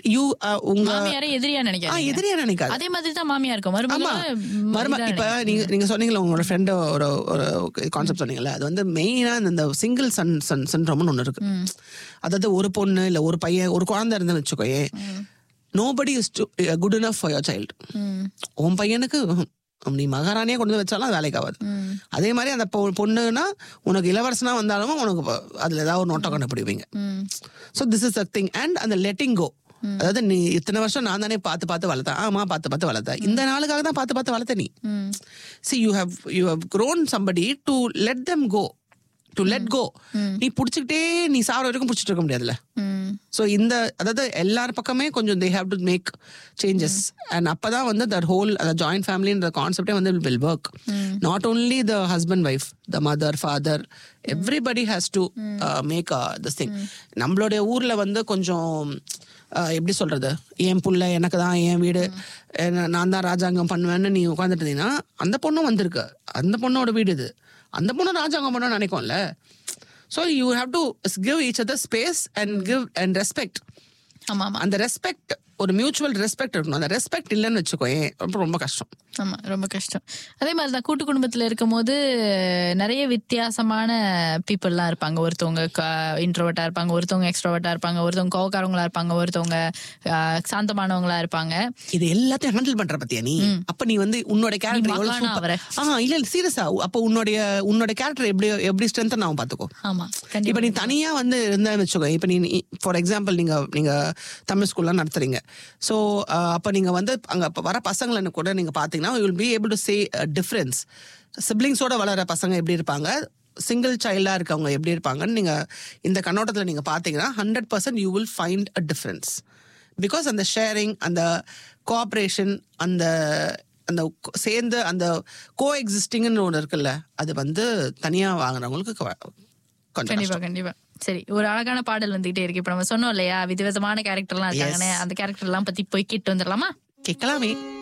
You உங்க மாமியாரை எதிரியா ஆ, நினைக்காது எதிரியா நினைக்காது அதே மாதிரி தான் மாமியா இருக்கும் ஆமா மருமகளும் மரும இதான் இப்ப நீங்க நீங்க சொன்னீங்கல்ல உங்களோட ஃப்ரெண்ட் ஒரு ஒரு கான்செப்ட் சொன்னீங்கல்ல அது வந்து மெயினா இந்த சிங்கிள் சன் சன் சின்ரோம்னு ஒண்ணு இருக்கு அதாவது ஒரு பொண்ணு இல்ல ஒரு பையன் ஒரு குழந்தை இருந்துன்னு வச்சுக்கோயே nobody is good enough for your child ம். உன் பையனுக்கு ம்ஹும். நீ மகாராணியே கொண்டு வந்து வச்சாலும் அது வேலைக்கு ஆகாது அதே மாதிரி அந்த பொ- பொண்ணுனா உனக்கு இளவரசனா வந்தாலும் உனக்கு ப- அதுல ஏதாவது ஒரு நோட்டம் கண்டுபிடிப்பீங்க ம். So this is a thing and அந்த லெட்டிங் கோ அதாவது நீ இத்தனை வருஷம் நான் தானே பார்த்து பார்த்து வளர்த்தேன் ஆமா பார்த்து பார்த்து வளர்த்தேன் இந்த நாளுக்காக தான் பார்த்து பார்த்து வளர்த்த நீ ம். See you how you have grown somebody to let them go to let go நீ பிடிச்சிக்கிட்டே நீ சாவர வரைக்கும் பிடிச்சிட்டு இருக்க முடியாதுல்ல ம். ஸோ இந்த அதாவது எல்லார் பக்கமே கொஞ்சம் they have to make changes and அப்பதான் வந்து தட் ஹோல் அந்த ஜாயிண்ட் ஃபேமிலின்ற கான்செப்டே வந்து will work not only the husband wife the mother father everybody has to make this thing நம்மளுடைய ஊர்ல வந்து கொஞ்சம் அஹ், எப்படி சொல்றது என் புள்ள எனக்கு தான் என் வீடு என்ன- நான் தான் ராஜாங்கம் பண்ணுவேன்னு நீ உட்காந்துட்டு இருந்தீங்கன்னா அந்த பொண்ணும் வந்திருக்கு அந்த பொண்ணோட வீடு இது அந்த பொண்ணும் ராஜாங்கம் பண்ண நினைக்கும்ல so you have to give each other space and give and respect ஆமா ஆமா அந்த ரெஸ்பெக்ட் ஒரு மியூச்சுவல் ரெஸ்பெக்ட் இருக்கணும் அந்த ரெஸ்பெக்ட் இல்லைன்னு வச்சுக்கோயேன் ரொம்ப ரொம்ப கஷ்டம் ஆமா ரொம்ப கஷ்டம் அதே மாதிரி தான் கூட்டு குடும்பத்துல இருக்கும்போது நிறைய வித்தியாசமான பீப்புள்லாம் இருப்பாங்க ஒருத்தவங்க இன்ட்ரோவர்ட்டா இருப்பாங்க ஒருத்தவங்க எக்ஸ்ட்ரோவர்ட்டா இருப்பாங்க ஒருத்தவங்க கோவக்காரவங்களா இருப்பாங்க ஒருத்தவங்க ஆஹ், சாந்தமானவங்களா இருப்பாங்க இது எல்லாத்தையும் ஹேண்டில் பண்ற பத்தியா நீ அப்ப நீ வந்து உன்னோட கேரக்டர் எவ்வளவு மகானா சூப்பர் அவரை. ஆ இல்ல இல்ல சீரியஸா அப்ப உன்னுடைய உன்னோட கேரக்டர் எப்படி எப்படி ஸ்ட்ரென்த் நான் பாத்துக்கோ ஆமா இப்ப கண்டிப்பா நீ தனியா வந்து இருந்தேன்னு வச்சுக்கோ இப்ப நீ ஃபார் எக்ஸாம்பிள் நீங்க நீங்க தமிழ் ஸ்கூல்லாம் நடத்துறீங்க ஸோ அப்ப நீங்க வந்து அங்க அப்ப வர பசங்களை கூட நீங்க பாத்தீங்கன்னா you'll be able to say difference சிப்ளிங்ஸோட வளர பசங்க எப்படி இருப்பாங்க சிங்கிள் சைல்டா இருக்கவங்க எப்படி இருப்பாங்கன்னு நீங்க இந்த கண்ணோட்டத்துல நீங்க பாத்தீங்கன்னா hundred percent you will find a difference because அந்த ஷேரிங் அந்த கோஆப்ரேஷன் அந்த அந்த கொ- சேர்ந்து அந்த கோ எக்ஸிஸ்டிங்னு ஒன்று இருக்குல்ல அது வந்து தனியா வாங்குறவங்களுக்கு கொ- கொஞ்சம் கண்டிப்பா கண்டிப்பா சரி ஒரு அழகான பாடல் வந்துகிட்டே இருக்கு இப்ப நம்ம சொன்னோம் இல்லையா விதவிதமான கேரக்டர்லாம் இருக்காங்கன்னு அந்த கேரக்டர் எல்லாம் பத்தி போய் கேட்டு வந்துடலாமா கேட்கலாமே